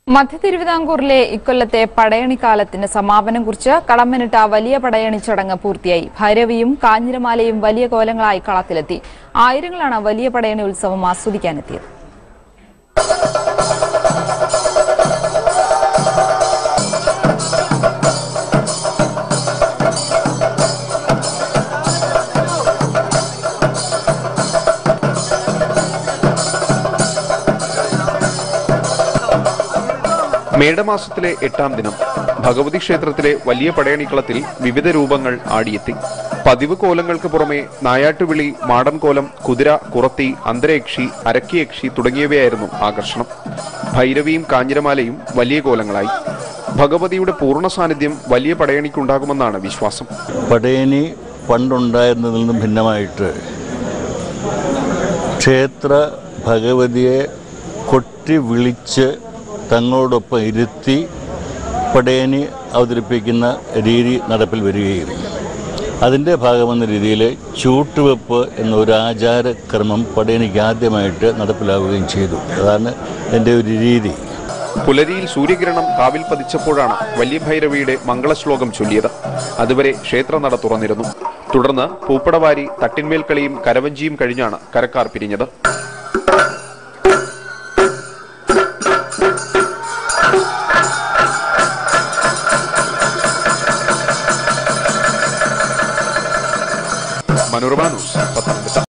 മധ്യ തിരുവിതാംകൂറിലെ ഇക്കൊല്ലത്തെ പടയണിക്കാലത്തിന് സമാപനം കുറിച്ച് കടമ്മനിട്ട വലിയ പടയണി ചടങ്ങ് പൂർത്തിയായി ഭൈരവിയും കാഞ്ഞിരമാലയും വലിയ കോലങ്ങളായി കളത്തിലെത്തി ആയിരങ്ങളാണ് വലിയ പടയണി ഉത്സവം ആസ്വദിക്കാനെത്തിയത് മേടമാസത്തിലെ എട്ടാം ദിനം ഭഗവതി ക്ഷേത്രത്തിലെ വലിയ പടയണിക്കളത്തിൽ വിവിധ രൂപങ്ങൾ ആടിയെത്തി പതിവ് കോലങ്ങൾക്ക് പുറമെ നായാട്ടുവിളി മാടൻ കോലം കുതിര കുറത്തി അന്തരയക്ഷി അരക്കിയക്ഷി തുടങ്ങിയവയായിരുന്നു ആകർഷണം ഭൈരവിയും കാഞ്ഞിരമാലയും വലിയ കോലങ്ങളായി ഭഗവതിയുടെ പൂർണ്ണ സാന്നിധ്യം വലിയ പടയണിക്കുണ്ടാകുമെന്നാണ് വിശ്വാസം പടയണി പണ്ടുണ്ടായിരുന്നതിൽ നിന്നും ഭിന്നമായിട്ട് ക്ഷേത്ര ഭഗവതിയെ കൊട്ടി വിളിച്ച് തങ്ങളോടൊപ്പം ഇരുത്തി പടയണി അവതരിപ്പിക്കുന്ന രീതി നടപ്പിൽ വരികയും അതിൻ്റെ ഭാഗമെന്ന രീതിയിൽ ചൂട്ടുവെപ്പ് എന്നൊരു ആചാരക്രമം പടയണിക്ക് ആദ്യമായിട്ട് നടപ്പിലാവുകയും ചെയ്തു അതാണ് എൻ്റെ ഒരു രീതി പുലരിയിൽ സൂര്യകിരണം കാവിൽ പതിച്ചപ്പോഴാണ് വലിയ ഭൈരവിയുടെ മംഗളശ്ലോകം ചൊല്ലിയത് അതുവരെ ക്ഷേത്രനട തുറന്നിരുന്നു തുടർന്ന് പൂപ്പടവാരി തട്ടിന്മേൽ കളിയും കരവഞ്ചിയും കഴിഞ്ഞാണ് കരക്കാർ പിരിഞ്ഞത് മനോരമ ന്യൂസ്